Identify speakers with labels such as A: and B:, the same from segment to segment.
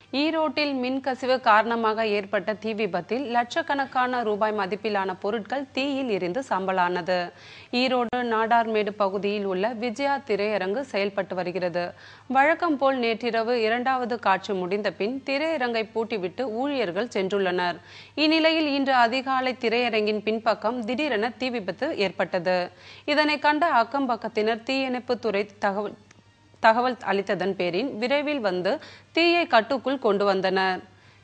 A: ஈரோட்டில் மின்கசிவு காரணமாக ஏற்பட்ட தீ விபத்தில் லட்சக்கணக்கான ரூபாய் மதிப்பிலான பொருட்கள் தீயில் எரிந்து சாம்பலானது ஈரோடு நாடார்மேடு பகுதியில் உள்ள விஜயா திரையரங்கு செயல்பட்டு வருகிறது வழக்கம் போல் நேற்றிரவு இரண்டாவது காட்சி முடிந்த பின் திரையரங்கை பூட்டிவிட்டு ஊழியர்கள் சென்றுள்ளனர் இந்நிலையில் இன்று அதிகாலை திரையரங்கின் பின்பக்கம் திடீரென தீ விபத்து ஏற்பட்டது இதனை கண்ட அக்கம் பக்கத்தினர் தீயணைப்புத் துறை தகவல் தகவல் அளித்ததன் பேரில் விரைவில் வந்து தீயை கட்டுக்குள் கொண்டு வந்தனர்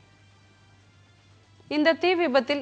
A: இந்த தீ விபத்தில்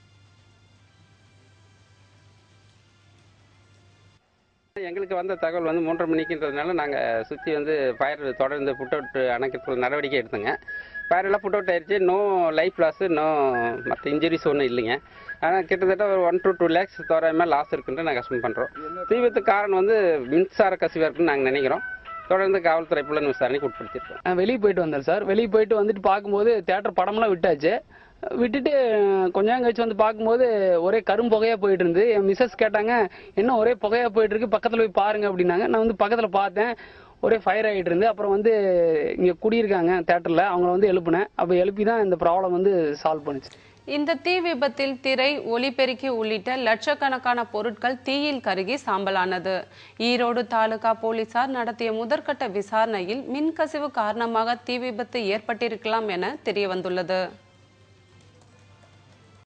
B: எங்களுக்கு வந்த தகவல் வந்து மூன்றரை மணிக்குன்றதுனால நாங்கள் சுற்றி வந்து ஃபயர் தொடர்ந்து புட் அவுட் அணைக்கிறதுக்கு நடவடிக்கை எடுத்தோங்க ஃபயர் எல்லாம் புட் அவுட் ஆயிடுச்சு நோ லைஃப் லாஸு நோ மற்ற இன்ஜுரிஸ் ஒன்றும் இல்லைங்க ஆனால் கிட்டத்தட்ட ஒரு ஒன் டு டூ லேக்ஸ் தோராயமாக லாஸ் இருக்குன்ட்டு நாங்கள் அசம் பண்ணுறோம் தீவிரத்து காரணம் வந்து மின்சார கசிவாக இருக்குன்னு நாங்கள் நினைக்கிறோம் தொடர்ந்து காவல்துறை புலன் விசாரணைக்கு உட்படுத்தியிருக்கோம்
C: நான் வெளியே போயிட்டு வந்தேன் சார் வெளியே போயிட்டு வந்துட்டு பார்க்கும்போது தேட்டர் படம்லாம் விட்டாச்சு விட்டுட்டு கொஞ்ச நேரம் கழிச்சு வந்து பார்க்கும்போது ஒரே கரும் புகையா போயிட்டு இருந்து என் மிஸ்ஸஸ் கேட்டாங்க என்ன ஒரே புகையா போயிட்டு இருக்கு பக்கத்துல போய் பாருங்க அப்படின்னாங்க நான் வந்து பக்கத்துல பார்த்தேன் ஒரே ஃபயர் ஆகிட்டு இருந்து அப்புறம் வந்து இங்க குடியிருக்காங்க தேட்டர்ல அவங்கள வந்து எழுப்புனேன் அப்ப எழுப்பி தான் இந்த ப்ராப்ளம் வந்து சால்வ் பண்ணுச்சு
A: இந்த தீ விபத்தில் திரை ஒலிபெருக்கி உள்ளிட்ட லட்சக்கணக்கான பொருட்கள் தீயில் கருகி சாம்பலானது ஈரோடு தாலுகா போலீசார் நடத்திய முதற்கட்ட விசாரணையில் மின்கசிவு காரணமாக தீ விபத்து ஏற்பட்டிருக்கலாம் என தெரிய வந்துள்ளது